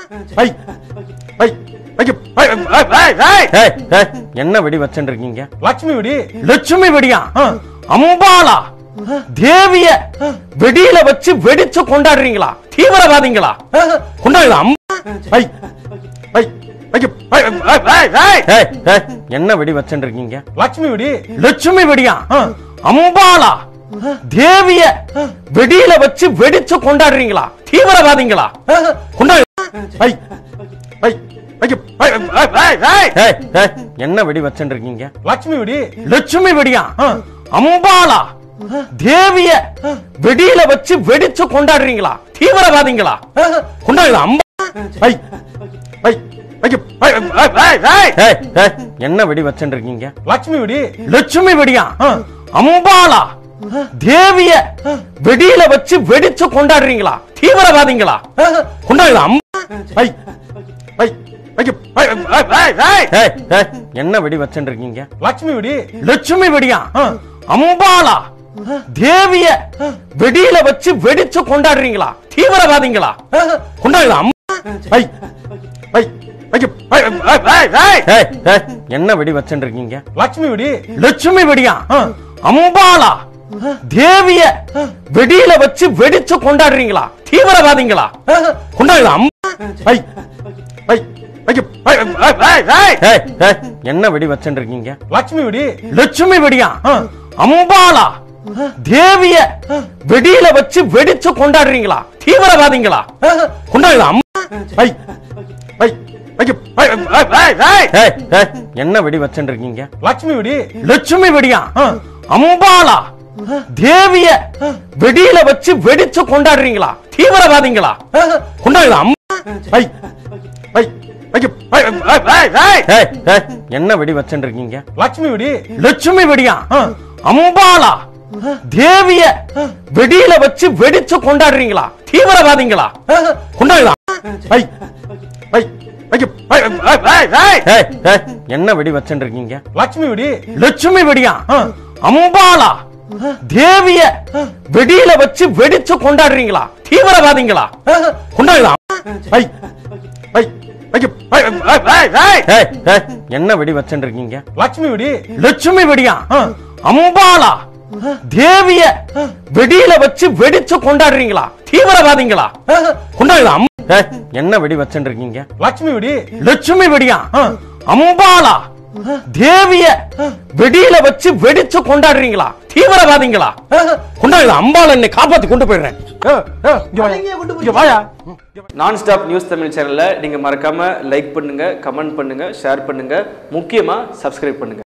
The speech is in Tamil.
ஐ ஐ ஐயோ, ஐ, ஐ, ஐ, ஐ, ஏய், ஏய், என்ன வெடி வச்சுட்டு இருக்கீங்க லட்சுமி வெடி லட்சுமி வெடியா அம்பாளா தேவிய வெடியில வச்சு வெடிச்சு கொண்டாடுறீங்களா தீவிரவாதிங்களா கொண்டாடுங்க ஐ ஐ ஐயோ, ஐ, ஐ, ஐ, ஐ, ஏய், ஏய், என்ன வெடி வச்சுட்டு இருக்கீங்க லட்சுமி வெடி லட்சுமி வெடியா அம்பாளா தேவிய வெடியில வச்சு வெடிச்சு கொண்டாடுறீங்களா தீவிரவாதிங்களா கொண்டாடு ஐ ஐ ஐயோ, ஐ, ஐ, ஐ, ஐ, ஏய், ஏய், என்ன வெடி வச்சுட்டு இருக்கீங்க லட்சுமி வெடி லட்சுமி வெடியா அம்பாளா தேவிய வெடியில வச்சு வெடிச்சு கொண்டாடுறீங்களா தீவிரவாதிங்களா கொண்டாடுங்க அம்பா ஐ ஐ ஐயோ, ஐ, ஐ, ஐ, ஐ, ஏய், ஏய், என்ன வெடி வச்சுட்டு இருக்கீங்க லட்சுமி வெடி லட்சுமி வெடியா அம்பாளா தேவிய வெடியில வச்சு வெடிச்சு கொண்டாடுறீங்களா தீவிரவாதிங்களா கொண்டாடுங்க அம்பா ஐ ஐ ஐயோ, ஐ, ஐ, ஐ, ஐ, ஏய், ஏய், என்ன வெடி வச்சுட்டு இருக்கீங்க லட்சுமி வெடி லட்சுமி வெடியா அம்பாளா தேவிய வெடியில வச்சு வெடிச்சு கொண்டாடுறீங்களா தீவிரவாதிங்களா கொண்டாடுங்க அம்பா ஐ ஐ ஐயோ, ஐ, ஐ, ஐ, ஐ, ஏய், ஏய், என்ன வெடி வச்சுட்டு இருக்கீங்க லட்சுமி வெடி லட்சுமி வெடியா அம்பாளா தேவிய வெடியில வச்சு வெடிச்சு கொண்டாடுறீங்களா தீவிரவாதிங்களா கொண்டாடுங்க அம்பா ஐ ஐ ஐயோ, ஐ, ஐ, ஐ, ஐ, ஏய், ஏய், என்ன வெடி வச்சுட்டு இருக்கீங்க லட்சுமி வெடி லட்சுமி வெடியா அம்பாளா தேவிய வெடியில வச்சு வெடிச்சு கொண்டாடுறீங்களா தீவிரவாதிங்களா கொண்டாடுங்க அம்பா ஐ ஐ ஐயோ, ஐ, ஐ, ஐ, ஐ, ஏய், ஏய், என்ன வெடி வச்சுட்டு இருக்கீங்க லட்சுமி வெடி லட்சுமி வெடியா அம்பாளா தேவிய வெடியில வச்சு வெடிச்சு கொண்டாடுறீங்களா தீவிரவாதிங்களா கொண்டாடுங்க அம்பா ஐ ஐ ஐயோ, ஐ, ஐ, ஐ, ஐ, ஏய், ஏய், என்ன வெடி வச்சுட்டு இருக்கீங்க லட்சுமி வெடி லட்சுமி வெடியா அம்பாளா தேவிய வெடியில வச்சு வெடிச்சு கொண்டாடுறீங்களா தீவிரவாதிங்களா கொண்டாடுங்க ஐ ஐ ஐயோ, ஐ, ஐ, ஐ, ஐ, ஏய், ஏய், என்ன வெடி வச்சுட்டு இருக்கீங்க லட்சுமி வெடி லட்சுமி வெடியா அம்பாளா தேவிய வெடியில வச்சு வெடிச்சு கொண்டாடுறீங்களா தீவிரவாதிங்களா கொண்டாடுங்க ஐ ஐ ஐயோ, ஐ, ஐ, ஐ, ஐ, ஏய், ஏய், என்ன வெடி வச்சுட்டு இருக்கீங்க லட்சுமி வெடி லட்சுமி வெடியா அம்பாளா தேவிய வெடியில வச்சு வெடிச்சு கொண்டாடுறீங்களா தீவிரவாதிங்களா கொண்டாடுங்க அம்பா ஏய், என்ன வெடி வச்சுட்டு இருக்கீங்க லட்சுமி வெடி லட்சுமி வெடியா அம்பாளா தேவிய வெடியில வச்சு வெடிச்சு கொண்டாடுறீங்களா தீவிரவாதிங்களா கொண்டாடுங்க அம்பாள் என்னை காப்பாத்தி கொண்டு போயிடுறேன் ஏ, ஏ, இங்க வாயா. இங்க வாயா நான் ஸ்டாப் நியூஸ் தமிழ் சேனலை நீங்கள் மறக்காமல் லைக் பண்ணுங்கள் கமெண்ட் பண்ணுங்கள் ஷேர் பண்ணுங்கள் முக்கியமாக சப்ஸ்கிரைப் பண்ணுங்கள்